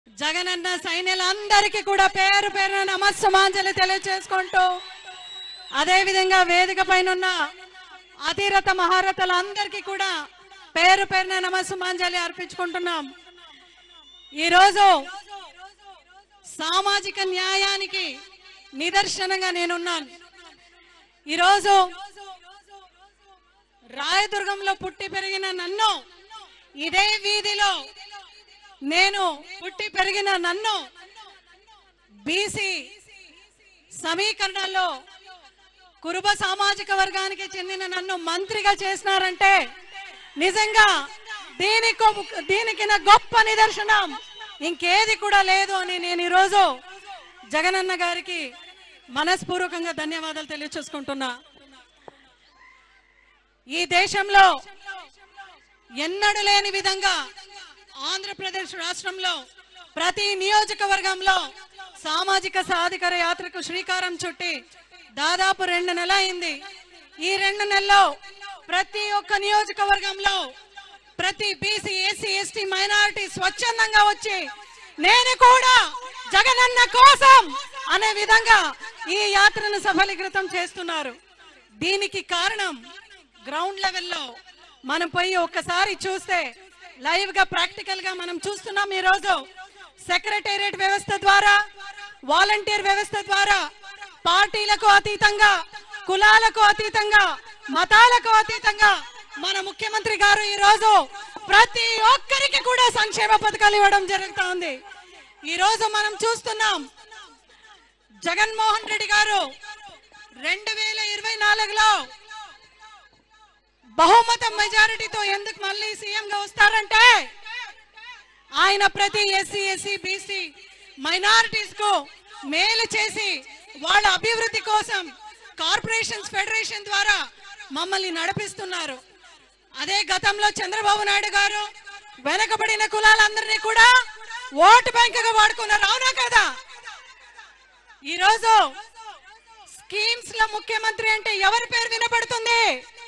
జగనన్న సైన్యులందరికీ కూడా పేరు పేరున నమస్సుమాంజలి తెలియజేసుకుంటూ అదే విధంగా వేదిక పైన ఉన్న అతిరథ మహారథులందరికీ కూడా పేరు పేరున నమస్సుమాంజలి అర్పించుకుంటున్నాం ఈరోజు సామాజిక న్యాయానికి నిదర్శనంగా నేనున్నాను ఈరోజు రాయదుర్గంలో పుట్టి పెరిగిన నన్ను ఇదే వీధిలో నేను పుట్టి పెరిగిన నన్ను బీసీ సమీకరణలో కురుబ సామాజిక వర్గానికి చెందిన నన్ను మంత్రిగా చేసినారంటే నిజంగా దీనికి దీనికి నా గొప్ప నిదర్శనం ఇంకేది కూడా లేదు అని నేను ఈరోజు జగనన్న గారికి మనస్పూర్వకంగా ధన్యవాదాలు తెలియచేసుకుంటున్నా ఈ దేశంలో ఎన్నడూ లేని విధంగా ఆంధ్రప్రదేశ్ రాష్ట్రంలో ప్రతి నియోజకవర్గంలో సామాజిక సాధికార యాత్రకు శ్రీకారం చుట్టి దాదాపు రెండు నెలలు అయింది ఈ రెండు నెలల్లో ప్రతి ఒక్క నియోజకవర్గంలో ప్రతి బీసీ ఎస్సీ ఎస్టీ మైనారిటీ స్వచ్ఛందంగా వచ్చి నేను కూడా జగనన్న కోసం అనే విధంగా ఈ యాత్రను సఫలీకృతం చేస్తున్నారు దీనికి కారణం గ్రౌండ్ లెవెల్లో మనం పోయి ఒక్కసారి చూస్తే లైవ్ గా ప్రాక్టికల్ గా మనం చూస్తున్నాం ఈ రోజు సెక్రటేరియట్ వ్యవస్థ ద్వారా వాలంటీర్ వ్యవస్థ ద్వారా పార్టీలకు అతీతంగా కులాలకు అతీతంగా మతాలకు అతీతంగా మన ముఖ్యమంత్రి గారు ఈ రోజు ప్రతి ఒక్కరికి కూడా సంక్షేమ పథకాలు ఇవ్వడం జరుగుతా ఉంది ఈ రోజు మనం చూస్తున్నాం జగన్మోహన్ రెడ్డి గారు రెండు వేల ఇరవై నాలుగులో బహుమత మెజారిటీతో ఎందుకు మళ్ళీ సీఎం గా వస్తారంటే ఆయన ప్రతి ఎస్సీ ఎస్సీ బీసీ మైనారిటీస్ కు మేలు చేసి వాళ్ళ అభివృద్ధి కోసం కార్పొరేషన్స్ ఫెడరేషన్ ద్వారా మమ్మల్ని నడిపిస్తున్నారు అదే గతంలో చంద్రబాబు నాయుడు గారు వెనకబడిన కులాలందరినీ కూడా ఓటు బ్యాంక్ గా వాడుకున్నారు అవునా కదా ఈరోజు స్కీమ్స్ లో ముఖ్యమంత్రి అంటే ఎవరి పేరు వినపడుతుంది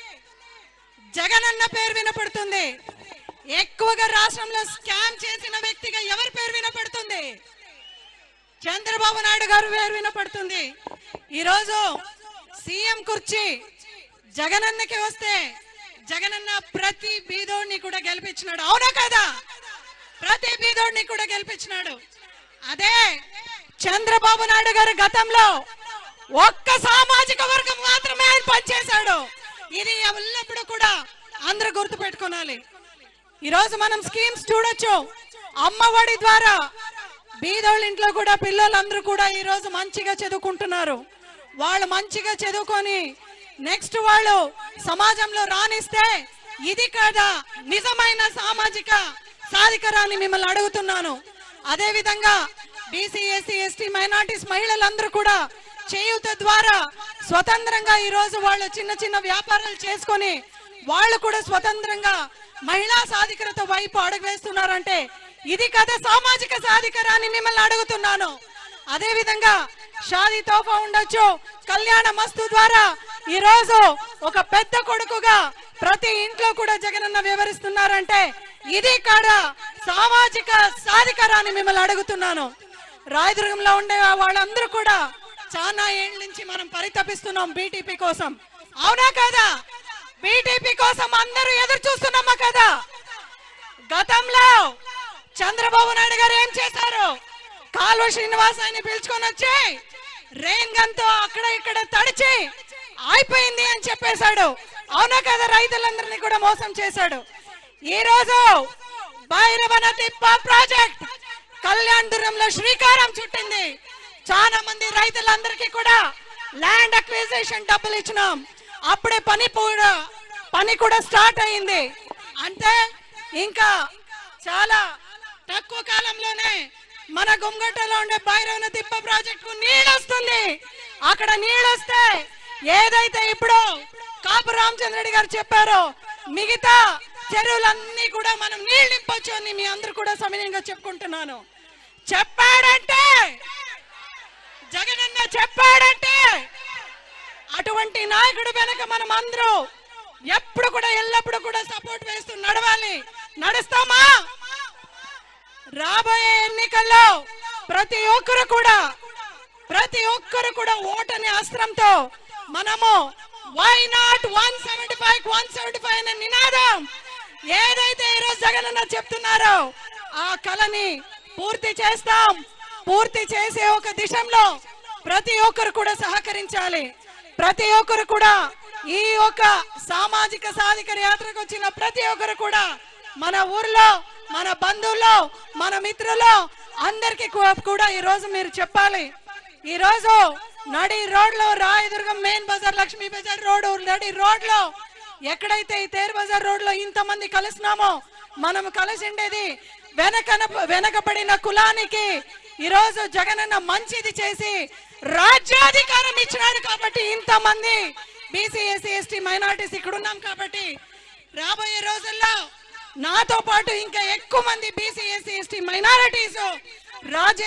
జగనన్న పేరు వినపడుతుంది ఎక్కువగా రాష్ట్రంలో స్కామ్ చేసిన వ్యక్తిగా ఎవరి పేరు వినపడుతుంది చంద్రబాబు నాయుడు గారు పేరు వినపడుతుంది ఈరోజు సీఎం కుర్చీ జగనన్నకి వస్తే జగనన్న ప్రతి బీదోడిని కూడా గెలిపించినాడు అవునా కదా ప్రతి బీదోడిని కూడా గెలిపించినాడు అదే చంద్రబాబు నాయుడు గారు గతంలో ఒక్క సామాజిక వర్గం మాత్రమే ఆయన పనిచేశాడు ఇది ఎల్లప్పుడూ కూడా అందరూ గుర్తు పెట్టుకోవాలి ఈ రోజు మనం స్కీమ్స్ చూడొచ్చు అమ్మఒడి ద్వారా బీదోళ్ళ ఇంట్లో కూడా పిల్లలందరూ కూడా ఈ రోజు మంచిగా చదువుకుంటున్నారు వాళ్ళు మంచిగా చదువుకొని నెక్స్ట్ వాళ్ళు సమాజంలో రాణిస్తే ఇది కాదా నిజమైన సామాజిక సాధికారాన్ని మిమ్మల్ని అడుగుతున్నాను అదే విధంగా బీసీ ఎస్సీ ఎస్టీ మైనార్టీస్ మహిళలందరూ కూడా చేయూత ద్వారా స్వతంత్రంగా ఈ రోజు వాళ్ళు చిన్న చిన్న వ్యాపారాలు చేసుకొని వాళ్ళు కూడా స్వతంత్రంగా మహిళా సాధికారత వైపు అడుగు వేస్తున్నారంటే ఇది కదా సామాజిక సాధికారాన్ని మిమ్మల్ని అడుగుతున్నాను అదే విధంగా షాదీ తోఫా ఉండొచ్చు కళ్యాణ మస్తు ద్వారా ఈ రోజు ఒక పెద్ద కొడుకుగా ప్రతి ఇంట్లో కూడా జగనన్న వివరిస్తున్నారంటే ఇది కాదా సామాజిక సాధికారాన్ని మిమ్మల్ని అడుగుతున్నాను రాయదుర్గంలో ఉండే వాళ్ళందరూ కూడా చాలా ఏళ్ళ నుంచి మనం పరితపిస్తున్నాం బీటీపీ కోసం అవునా కదా బీటీపీ కోసం అందరూ ఎదురు చూస్తున్నామా కదా గతంలో చంద్రబాబు నాయుడు గారు ఏం చేశారు కాలువ శ్రీనివాసాన్ని పిలుచుకొని వచ్చి రెయిన్ గన్ తో అక్కడ ఇక్కడ తడిచి అయిపోయింది అని చెప్పేశాడు అవునా కదా రైతులందరినీ కూడా మోసం చేశాడు ఈ రోజు భైరవన తిప్ప ప్రాజెక్ట్ కళ్యాణదుర్గంలో శ్రీకారం చుట్టింది చాలా మంది రైతులందరికీ కూడా ల్యాండ్ అక్విజిషన్ డబ్బులు ఇచ్చినాం అప్పుడే పని కూడా పని కూడా స్టార్ట్ అయింది అంటే ఇంకా చాలా తక్కువ కాలంలోనే మన గుంగట్టలో ఉండే భైరవన తిప్ప ప్రాజెక్ట్ కు నీళ్ళు వస్తుంది అక్కడ నీళ్ళు వస్తే ఏదైతే ఇప్పుడు కాపు రామచంద్రరెడ్డి గారు చెప్పారో మిగతా చెరువులన్నీ కూడా మనం నీళ్ళు నింపొచ్చు అని మీ అందరూ కూడా సమయంగా చెప్పుకుంటున్నాను చెప్పాడంటే జగనన్న చెప్పాడంటే అటువంటి నాయకుడు వెనక మనం అందరూ ఎప్పుడు కూడా ఎల్లప్పుడు కూడా సపోర్ట్ వేస్తూ నడవాలి నడుస్తామా రాబోయే ఎన్నికల్లో ప్రతి ఒక్కరు కూడా ప్రతి ఒక్కరు కూడా ఓటని అస్త్రంతో మనము why not one seventy five one seventy five అనే నినాదం ఏదైతే ఈరోజు జగనన్న చెప్తున్నారో ఆ కళని పూర్తి చేస్తాం పూర్తి చేసే ఒక దిశలో ప్రతి ఒక్కరు కూడా సహకరించాలి ప్రతి ఒక్కరు కూడా ఈ యొక్క సామాజిక సాధికార యాత్రకు వచ్చిన ప్రతి ఒక్కరు కూడా మన ఊర్లో మన బంధువుల్లో మన మిత్రుల్లో అందరికి కూడా ఈ రోజు మీరు చెప్పాలి ఈ రోజు నడి రోడ్ లో రాయదుర్గం మెయిన్ బజార్ లక్ష్మీ బజార్ రోడ్ నడి రోడ్ లో ఎక్కడైతే ఈ తేరు బజార్ రోడ్ లో ఇంతమంది కలిసినామో మనం కలిసి ఉండేది వెనకన వెనకబడిన కులానికి ఈ రోజు జగనన్న మంచిది చేసి రాజ్యాధికారం ఇచ్చినాడు కాబట్టి ఇంతమంది బీసీ ఎస్సీ ఎస్టీ మైనారిటీస్ ఇక్కడ ఉన్నాం కాబట్టి రాబోయే రోజుల్లో నాతో పాటు ఇంకా ఎక్కువ మంది బీసీ ఎస్సీ ఎస్టీ మైనారిటీస్ రాజే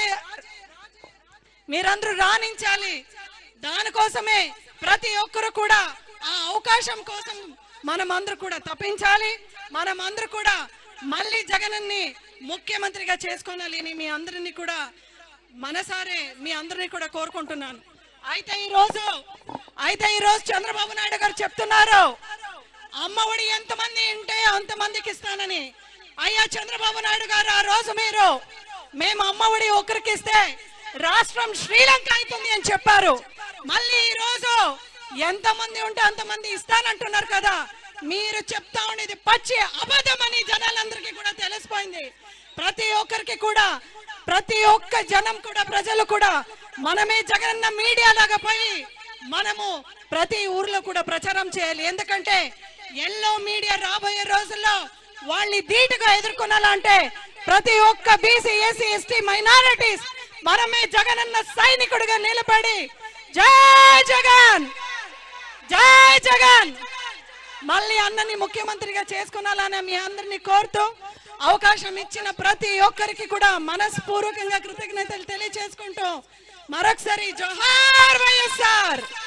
మీరందరూ రాణించాలి దానికోసమే ప్రతి ఒక్కరు కూడా ఆ అవకాశం కోసం మనం అందరూ కూడా తప్పించాలి మనం అందరూ కూడా మళ్ళీ జగనన్ని ముఖ్యమంత్రిగా చేసుకోవాలి అని మీ అందరినీ కూడా మనసారే మీ అందరినీ కూడా కోరుకుంటున్నాను అయితే ఈ రోజు అయితే ఈ రోజు చంద్రబాబు నాయుడు గారు చెప్తున్నారు అమ్మఒడి ఎంతమంది ఉంటే అంతమందికి ఇస్తానని అయ్యా చంద్రబాబు నాయుడు గారు ఆ రోజు మీరు మేము అమ్మఒడి ఒకరికి ఇస్తే రాష్ట్రం శ్రీలంక అవుతుంది అని చెప్పారు మళ్ళీ ఈ రోజు ఎంతమంది ఉంటే అంతమంది ఇస్తానంటున్నారు కదా మీరు చెప్తా ఉండేది పచ్చి అబద్ధమని జనాలందరికీ కూడా తెలిసిపోయింది ప్రతి ఒక్కరికి కూడా ప్రతి ఒక్క జనం కూడా ప్రజలు కూడా మనమే జగనన్న మీడియా లాగా పోయి మనము ప్రతి ఊర్లో కూడా ప్రచారం చేయాలి ఎందుకంటే ఎల్లో మీడియా రాబోయే రోజుల్లో వాళ్ళని ధీటుగా ఎదుర్కొనాలంటే ప్రతి ఒక్క బీసీ ఎస్సీ ఎస్టీ మైనారిటీస్ మనమే జగనన్న సైనికుడిగా నిలబడి జై జగన్ జై జగన్ మళ్ళీ అన్నని ముఖ్యమంత్రిగా చేసుకున్నాలని మీ అందరినీ కోరుతూ అవకాశం ఇచ్చిన ప్రతి ఒక్కరికి కూడా మనస్పూర్వకంగా కృతజ్ఞతలు తెలియచేసుకుంటూ మరొకసారి జోహార్ వైఎస్ఆర్